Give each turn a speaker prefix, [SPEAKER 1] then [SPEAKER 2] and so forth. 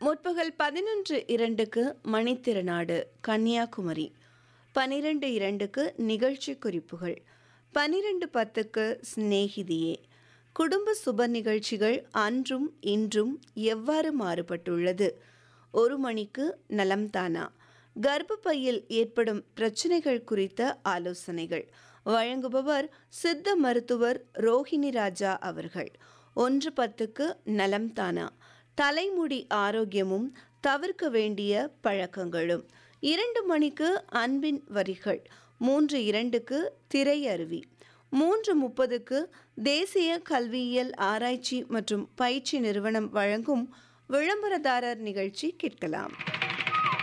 [SPEAKER 1] முற்பகல் பதினொன்று இரண்டுக்கு மணித்திருநாடு கன்னியாகுமரி பனிரெண்டு இரண்டுக்கு நிகழ்ச்சி குறிப்புகள் பனிரெண்டு பத்துக்கு சிநேகிதியே குடும்ப சுப நிகழ்ச்சிகள் அன்றும் இன்றும் எவ்வாறு மாறுபட்டுள்ளது ஒரு மணிக்கு நலம்தானா கர்ப்பப்பையில் ஏற்படும் பிரச்சனைகள் குறித்த ஆலோசனைகள் வழங்குபவர் சித்த மருத்துவர் ரோஹிணி ராஜா அவர்கள் ஒன்று பத்துக்கு நலம்தானா தலைமுடி ஆரோக்கியமும் தவிர்க்க வேண்டிய பழக்கங்களும் இரண்டு மணிக்கு அன்பின் வரிகள் மூன்று இரண்டுக்கு திரையருவி மூன்று முப்பதுக்கு தேசிய கல்வியியல் ஆராய்ச்சி மற்றும் பயிற்சி நிறுவனம் வழங்கும் விளம்பரதாரர் நிகழ்ச்சி கேட்கலாம்